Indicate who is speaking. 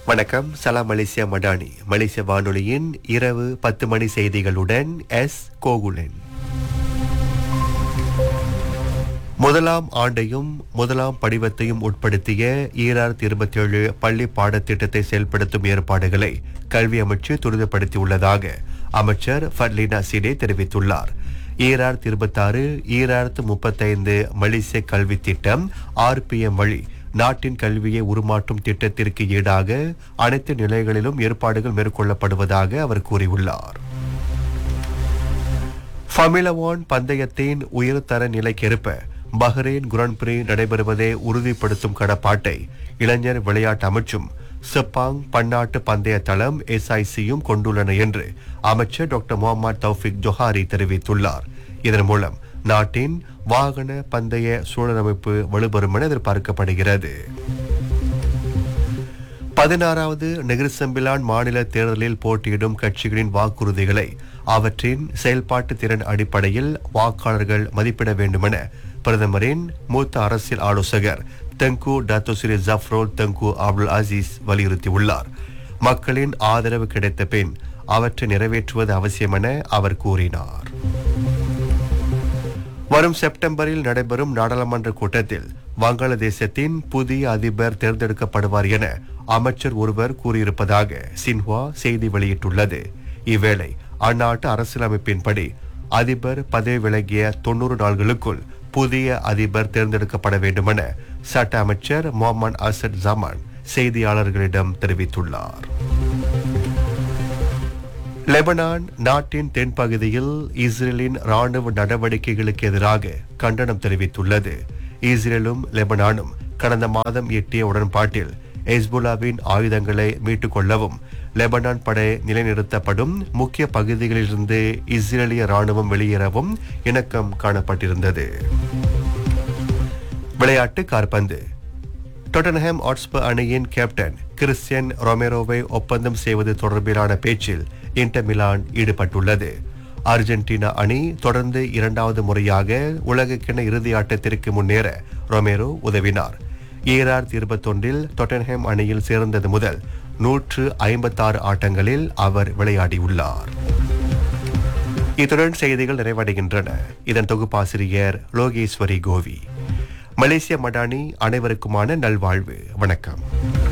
Speaker 1: வணக்கம் சலாம் மலேசியா மடானி மலேசிய வானொலியின் இரவு பத்து மணி செய்திகளுடன் எஸ் கோகுலன் முதலாம் ஆண்டையும் முதலாம் படிவத்தையும் உட்படுத்திய ஈராயிரத்தி இருபத்தி ஏழு பள்ளி பாடத்திட்டத்தை செயல்படுத்தும் ஏற்பாடுகளை கல்வி அமைச்சு துரிதப்படுத்தியுள்ளதாக அமைச்சர் ஃபர்லினா சிடே தெரிவித்துள்ளார் ஈராயிரத்தி இருபத்தாறு ஈராயிரத்து முப்பத்தைந்து மலேசிய கல்வி திட்டம் ஆர்பிஎம் வழி நாட்டின் கல்வியை உருமாற்றும் திட்டத்திற்கு ஈடாக அனைத்து நிலைகளிலும் ஏற்பாடுகள் மேற்கொள்ளப்படுவதாக அவர் கூறியுள்ளார் ஃபமிலா ஒன் பந்தயத்தின் உயர்தர நிலைக்கேற்ப பஹ்ரைன் குரான் பிரி நடைபெறுவதை உறுதிப்படுத்தும் கடப்பாட்டை இளைஞர் விளையாட்டு அமைச்சும் செப்பாங் பன்னாட்டு பந்தய தளம் எஸ்ஐசியும் கொண்டுள்ளன என்று அமைச்சர் டாக்டர் முகமது தௌஃபிக் ஜொஹாரி தெரிவித்துள்ளார் இதன் மூலம் நாட்டின் வாகன பந்தய சூழலமைப்பு வலுப்பெறும் என எதிர்பார்க்கப்படுகிறது பதினாறாவது நெகிர்சம்பிலான் மாநில தேர்தலில் போட்டியிடும் கட்சிகளின் வாக்குறுதிகளை அவற்றின் செயல்பாட்டு திறன் அடிப்படையில் வாக்காளர்கள் மதிப்பிட வேண்டுமென பிரதமரின் மூத்த அரசியல் ஆலோசகர் Tengku Datuk Seri Zafrul Tengku Abdul Aziz வலியுறுத்தியுள்ளார் மக்களின் ஆதரவு கிடைத்த பின் அவற்றை நிறைவேற்றுவது அவசியம் என அவர் கூறினார் வரும் செப்டம்பரில் நடைபெறும் நாடாளுமன்ற கூட்டத்தில் வங்காளதேசத்தின் புதிய அதிபர் தேர்ந்தெடுக்கப்படுவார் என அமைச்சர் ஒருவர் கூறியிருப்பதாக சின்ஹுவா செய்தி வெளியிட்டுள்ளது இவ்வேளை அந்நாட்டு அரசியலமைப்பின்படி அதிபர் பதவி விலகிய தொன்னூறு நாள்களுக்குள் புதிய அதிபர் தேர்ந்தெடுக்கப்பட வேண்டுமென சட்ட அமைச்சர் முகமது அசட் ஜமான் செய்தியாளர்களிடம் தெரிவித்துள்ளார் லெபனான் நாட்டின் தென்பகுதியில் இஸ்ரேலின் ராணுவ நடவடிக்கைகளுக்கு எதிராக கண்டனம் தெரிவித்துள்ளது இஸ்ரேலும் லெபனானும் கடந்த மாதம் எட்டிய உடன்பாட்டில் ஹெஸ்புல்லாவின் ஆயுதங்களை மீட்டுக் கொள்ளவும் லெபனான் படை நிலைநிறுத்தப்படும் முக்கிய பகுதிகளிலிருந்து இஸ்ரேலிய ராணுவம் வெளியேறவும் இணக்கம் காணப்பட்டிருந்தது விளையாட்டு கார்பந்து டொட்டன்ஹாம் ஆட்ஸ்பர் அணியின் கேப்டன் கிறிஸ்டியன் ரொமேரோவை ஒப்பந்தம் செய்வது தொடர்பிலான பேச்சில் இன்டர் மிலான் ஈடுபட்டுள்ளது அர்ஜென்டினா அணி தொடர்ந்து இரண்டாவது முறையாக உலகக்கிண இறுதி ஆட்டத்திற்கு முன்னேற ரொமேரோ உதவினார் ஈராயிரத்தி இருபத்தொன்றில் டொட்டன்ஹாம் அணியில் சேர்ந்தது முதல் நூற்று ஐம்பத்தாறு ஆட்டங்களில் அவர் விளையாடியுள்ளார் இத்துடன் செய்திகள் நிறைவடைகின்றன இதன் தொகுப்பாசிரியர் லோகேஸ்வரி கோவி மலேசிய மடானி அனைவருக்குமான நல்வாழ்வு வணக்கம்